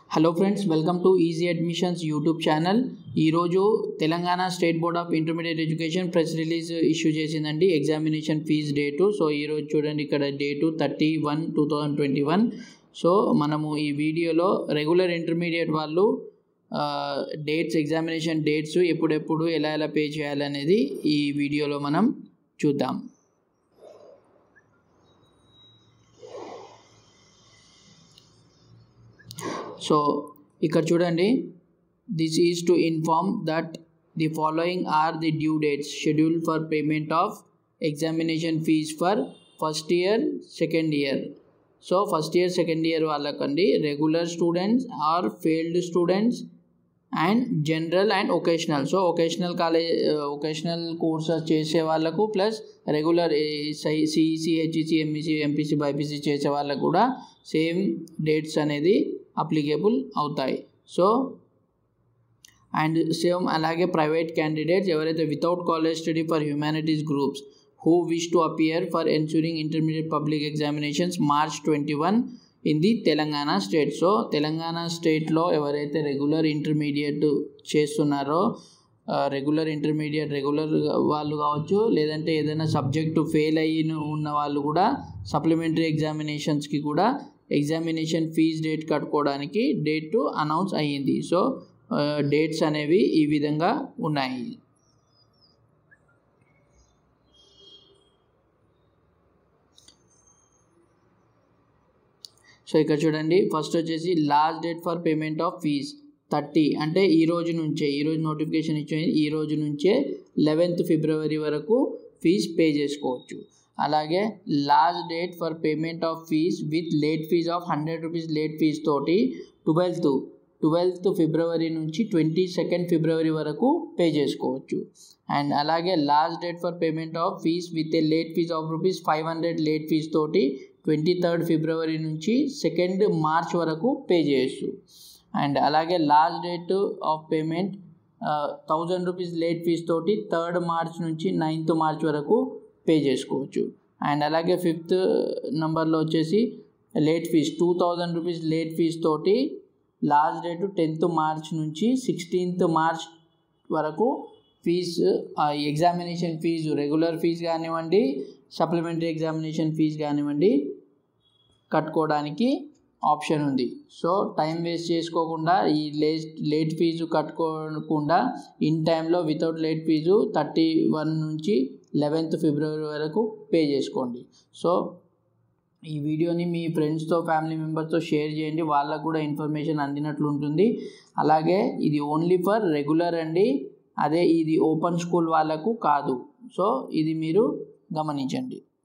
hello friends welcome to easy admissions YouTube channel ఈరోజు Telangana state board of intermediate education press release issue చేసిందండి examination fees date so ఈరోజు చూడండి ఇక్కడ date thirty one two thousand twenty one so మనము ఈ వీడియోలో regular intermediate వాళ్ళు dates examination dates ఎప్పుడెప్పుడు ఎలా ఎలా పే చేయాలనేది ఈ వీడియోలో మనం చూద్దాం సో ఇక్కడ చూడండి this is to inform that the following are the due dates schedule for payment of examination fees for first year second year so first year second year వాళ్ళకండి regular students or failed students and general and vocational so vocational college vocational courses చేసే వాళ్ళకు plus regular CEC HEC MEC MPC BiPC చేసే వాళ్ళకు కూడా same dates అనేది applicable అవుతాయి so and same అలాగే private candidates ఎవరైతే without college study for humanities groups who wish to appear for ensuring intermediate public examinations March twenty one in the Telangana state so Telangana స్టేట్లో ఎవరైతే regular intermediate చేస్తున్నారో regular intermediate regular వాళ్ళు కావచ్చు లేదంటే ఏదైనా subject fail అయ్యి ఉన్న వాళ్ళు కూడా సప్లిమెంటరీ ఎగ్జామినేషన్స్కి కూడా ఎగ్జామినేషన్ ఫీజ్ డేట్ కట్టుకోవడానికి డేట్ అనౌన్స్ అయ్యింది సో డేట్స్ అనేవి ఈ విధంగా ఉన్నాయి సో ఇక్కడ చూడండి ఫస్ట్ వచ్చేసి last date for payment of fees thirty అంటే ఈ రోజు నుంచే ఈరోజు నోటిఫికేషన్ ఇచ్చింది ఈ రోజు నుంచే లెవెన్త్ ఫిబ్రవరి వరకు ఫీజ్ పే చేసుకోవచ్చు అలాగే last date for payment of fees with late fees of hundred rupees late fees తోటి ట్వెల్త్ ట్వెల్త్ ఫిబ్రవరి నుంచి ట్వంటీ సెకండ్ ఫిబ్రవరి వరకు పే చేసుకోవచ్చు అండ్ అలాగే last date for payment of fees with a late fees of rupees five hundred late fees తోటి twenty third February నుంచి second March వరకు pay చేయొచ్చు and అలాగే last date of payment thousand rupees late fees తోటి third March నుంచి ninth March వరకు pay చేసుకోవచ్చు and అలాగే ఫిఫ్త్ నెంబర్లో వచ్చేసి late fees two thousand rupees late fees తోటి లాస్ట్ డేట్ టెన్త్ మార్చ్ నుంచి సిక్స్టీన్త్ మార్చ్ వరకు fees examination fees regular fees కానివ్వండి సప్లిమెంటరీ ఎగ్జామినేషన్ ఫీజు కానివ్వండి కట్టుకోవడానికి ఆప్షన్ ఉంది సో టైం వేస్ట్ చేసుకోకుండా ఈ లేట్ లేట్ ఫీజు కట్టుకోకుండా ఇన్ టైంలో without late fees thirty one నుంచి లెవెన్త్ ఫిబ్రవరి వరకు పే చేసుకోండి సో ఈ వీడియోని మీ ఫ్రెండ్స్తో ఫ్యామిలీ మెంబర్స్తో షేర్ చేయండి వాళ్ళకు కూడా ఇన్ఫర్మేషన్ అందినట్లు ఉంటుంది అలాగే ఇది ఓన్లీ ఫర్ రెగ్యులర్ అండి అదే ఇది ఓపెన్ స్కూల్ వాళ్ళకు కాదు సో ఇది మీరు గమనించండి